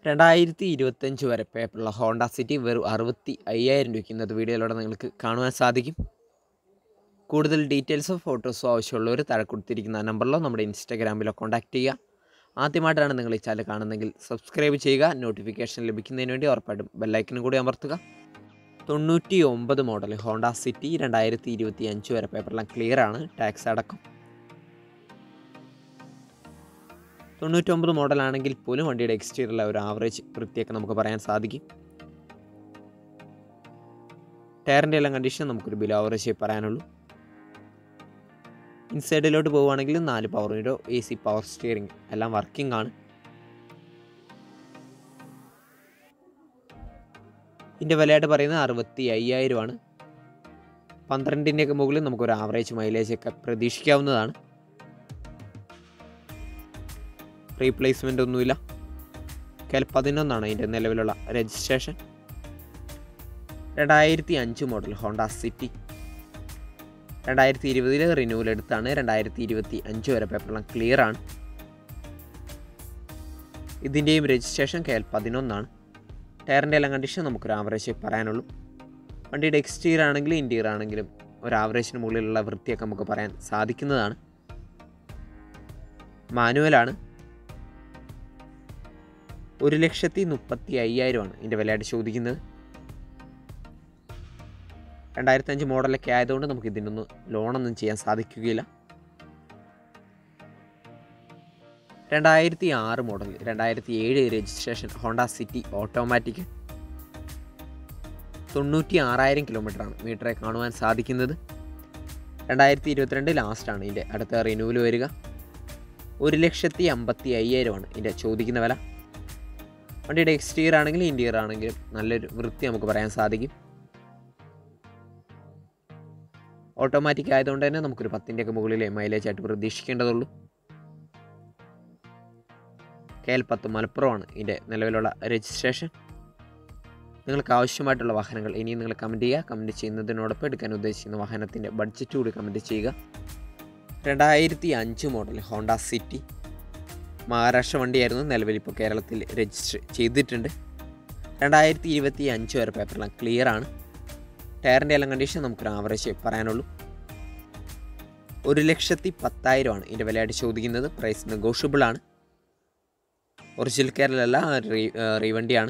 രണ്ടായിരത്തി ഇരുപത്തഞ്ച് വരെ പേപ്പറുള്ള ഹോണ്ട സിറ്റി വെറും അറുപത്തി അയ്യായിരം രൂപയ്ക്ക് ഇന്നത്തെ വീഡിയോയിലൂടെ നിങ്ങൾക്ക് കാണുവാൻ സാധിക്കും കൂടുതൽ ഡീറ്റെയിൽസോ ഫോട്ടോസോ ആവശ്യമുള്ളവർ താഴെ കൊടുത്തിരിക്കുന്ന നമ്പറിലോ നമ്മുടെ ഇൻസ്റ്റാഗ്രാമിലോ കോൺടാക്റ്റ് ചെയ്യുക ആദ്യമായിട്ടാണ് നിങ്ങൾ ഈ ചാനൽ കാണുന്നതെങ്കിൽ സബ്സ്ക്രൈബ് ചെയ്യുക നോട്ടിഫിക്കേഷൻ ലഭിക്കുന്നതിന് വേണ്ടി ഉറപ്പായിട്ടും ബെല്ലൈക്കനും കൂടി അമർത്തുക തൊണ്ണൂറ്റി ഒമ്പത് മോഡൽ ഹോണ്ട സിറ്റി രണ്ടായിരത്തി ഇരുപത്തി അഞ്ച് വരെ പേപ്പറെല്ലാം ക്ലിയർ ആണ് ടാക്സ് അടക്കം തൊണ്ണൂറ്റൊമ്പത് മോഡലാണെങ്കിൽ പോലും വണ്ടിയുടെ എക്സ്റ്റീരിയറിലെ ഒരു ആവറേജ് വൃത്തിയൊക്കെ നമുക്ക് പറയാൻ സാധിക്കും ടയറിൻ്റെ എല്ലാം കണ്ടീഷൻ നമുക്കൊരു ബിലോ ആവറേജ് പറയാനുള്ളൂ ഇൻസൈഡിലോട്ട് പോവുകയാണെങ്കിൽ നാല് power window A C power steering എല്ലാം വർക്കിംഗ് ആണ് ഇതിൻ്റെ വിലയായിട്ട് പറയുന്നത് അറുപത്തി അയ്യായിരമാണ് പന്ത്രണ്ടിൻ്റെയൊക്കെ മുകളിൽ നമുക്കൊരു ആവറേജ് മൈലേജ് ഒക്കെ പ്രതീക്ഷിക്കാവുന്നതാണ് റീപ്ലേസ്മെൻ്റ് ഒന്നുമില്ല കെൽ പതിനൊന്നാണ് അതിൻ്റെ നിലവിലുള്ള രജിസ്ട്രേഷൻ രണ്ടായിരത്തി അഞ്ച് മോഡൽ ഹോണ്ട സിറ്റി രണ്ടായിരത്തി ഇരുപതിൽ റിന്യൂവൽ എടുത്താണ് രണ്ടായിരത്തി ഇരുപത്തി അഞ്ച് വരെ പേപ്പറെല്ലാം ക്ലിയർ ആണ് ഇതിൻ്റെയും രജിസ്ട്രേഷൻ കെ എൽ പതിനൊന്നാണ് ടയറിൻ്റെ എല്ലാം കണ്ടീഷൻ നമുക്കൊരു ആവറേജ് പറയാനുള്ളൂ വണ്ടിയുടെ എക്സ്റ്റീരിയർ ആണെങ്കിലും ഇൻറ്റീരിയർ ആണെങ്കിലും ഒരു ആവറേജിന് മുകളിലുള്ള വൃത്തിയൊക്കെ നമുക്ക് പറയാൻ സാധിക്കുന്നതാണ് മാനുവലാണ് ഒരു ലക്ഷത്തി മുപ്പത്തി അയ്യായിരമാണ് ഇതിൻ്റെ വിലയായിട്ട് ചോദിക്കുന്നത് രണ്ടായിരത്തി അഞ്ച് മോഡലൊക്കെ ആയതുകൊണ്ട് നമുക്ക് ഇതിനൊന്നും ലോണൊന്നും ചെയ്യാൻ സാധിക്കുകയില്ല രണ്ടായിരത്തി ആറ് മോഡൽ രണ്ടായിരത്തി ഏഴ് രജിസ്ട്രേഷൻ ഹോണ്ട സിറ്റി ഓട്ടോമാറ്റിക് തൊണ്ണൂറ്റി ആറായിരം കിലോമീറ്ററാണ് മീറ്ററെ കാണുവാൻ സാധിക്കുന്നത് രണ്ടായിരത്തി ഇരുപത്തിരണ്ട് ലാസ്റ്റാണ് ഇതിൻ്റെ അടുത്ത റിന്യൂവൽ വരിക ഒരു ലക്ഷത്തി അമ്പത്തി അയ്യായിരമാണ് ഇതിൻ്റെ ചോദിക്കുന്ന വില വണ്ടിയുടെ എക്സ്റ്റീരിയർ ആണെങ്കിലും ഇൻറ്റീരിയർ ആണെങ്കിലും നല്ലൊരു വൃത്തി നമുക്ക് പറയാൻ സാധിക്കും ഓട്ടോമാറ്റിക് ആയതുകൊണ്ട് തന്നെ നമുക്കൊരു പത്തിൻ്റെയൊക്കെ മുകളിലെ മൈലേജ് ആയിട്ട് പ്രതീക്ഷിക്കേണ്ടതുള്ളൂ കെ എൽ പത്ത് മലപ്പുറമാണ് ഇതിൻ്റെ നിലവിലുള്ള രജിസ്ട്രേഷൻ നിങ്ങൾക്ക് ആവശ്യമായിട്ടുള്ള വാഹനങ്ങൾ ഇനിയും നിങ്ങൾ കമൻറ്റ് ചെയ്യുക കമൻറ്റ് ചെയ്യുന്നതിനോടൊപ്പം എടുക്കാൻ ഉദ്ദേശിക്കുന്ന വാഹനത്തിൻ്റെ ബഡ്ജറ്റ് കൂടി കമൻറ്റ് ചെയ്യുക രണ്ടായിരത്തി അഞ്ച് മോഡൽ ഹോണ്ട സിറ്റി മഹാരാഷ്ട്ര വണ്ടിയായിരുന്നു നിലവിൽ ഇപ്പോൾ കേരളത്തിൽ രജിസ്റ്റർ ചെയ്തിട്ടുണ്ട് രണ്ടായിരത്തി ഇരുപത്തി അഞ്ച് വരെ പേപ്പറെല്ലാം ക്ലിയർ ആണ് ടയറിൻ്റെ എല്ലാം കണ്ടീഷൻ നമുക്കൊരു ആവറേജ് പറയാനുള്ളൂ ഒരു ലക്ഷത്തി പത്തായിരമാണ് ഇതിൻ്റെ വിലയായിട്ട് ചോദിക്കുന്നത് പ്രൈസ് നെഗോഷ്യബിൾ ആണ് ഒറിജിനൽ കേരളല്ല റീ റീവണ്ടിയാണ്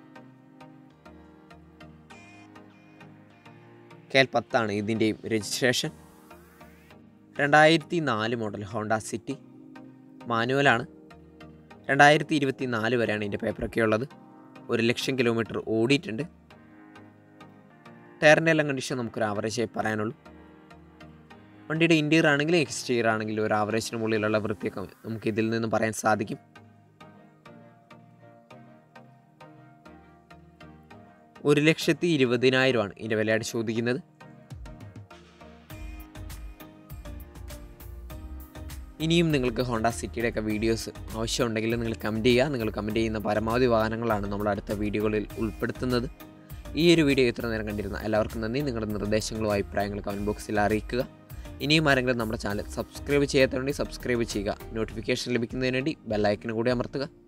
കെ എൽ പത്താണ് ഇതിൻ്റെയും രജിസ്ട്രേഷൻ രണ്ടായിരത്തി നാല് മോഡൽ ഹോണ്ട സിറ്റി മാനുവലാണ് രണ്ടായിരത്തി ഇരുപത്തി നാല് വരെയാണ് ഇതിൻ്റെ പേപ്പറൊക്കെ ഉള്ളത് ഒരു ലക്ഷം കിലോമീറ്റർ ഓടിയിട്ടുണ്ട് ടയറിൻ്റെ എല്ലാം കണ്ടീഷൻ നമുക്കൊരു ആവറേജ് പറയാനുള്ളൂ വണ്ടിയുടെ ഇൻറ്റീരിയർ ആണെങ്കിലും എക്സ്റ്റീരിയർ ആണെങ്കിലും ഒരു ആവറേജിന് മുകളിലുള്ള വൃത്തിയൊക്കെ നമുക്ക് ഇതിൽ നിന്നും പറയാൻ സാധിക്കും ഒരു ലക്ഷത്തി ഇരുപതിനായിരമാണ് ഇതിൻ്റെ വിലയായിട്ട് ചോദിക്കുന്നത് ഇനിയും നിങ്ങൾക്ക് ഹോണ്ട സിറ്റിയുടെ ഒക്കെ വീഡിയോസ് ആവശ്യമുണ്ടെങ്കിൽ നിങ്ങൾ കമൻറ്റ് ചെയ്യുക നിങ്ങൾ കമൻറ്റ് ചെയ്യുന്ന പരമാവധി വാഹനങ്ങളാണ് നമ്മൾ അടുത്ത വീഡിയോകളിൽ ഉൾപ്പെടുത്തുന്നത് ഈ ഒരു വീഡിയോ ഇത്ര നേരം കണ്ടിരുന്ന എല്ലാവർക്കും നന്ദി നിങ്ങളുടെ നിർദ്ദേശങ്ങളും അഭിപ്രായങ്ങളും കമൻറ്റ് ബോക്സിൽ അറിയിക്കുക ഇനിയും ആരെങ്കിലും നമ്മുടെ ചാനൽ സബ്സ്ക്രൈബ് ചെയ്യാത്തതുകൊണ്ട് സബ്സ്ക്രൈബ് ചെയ്യുക നോട്ടിഫിക്കേഷൻ ലഭിക്കുന്നതിന് വേണ്ടി ബെല്ലൈക്കിന് കൂടി അമർത്തുക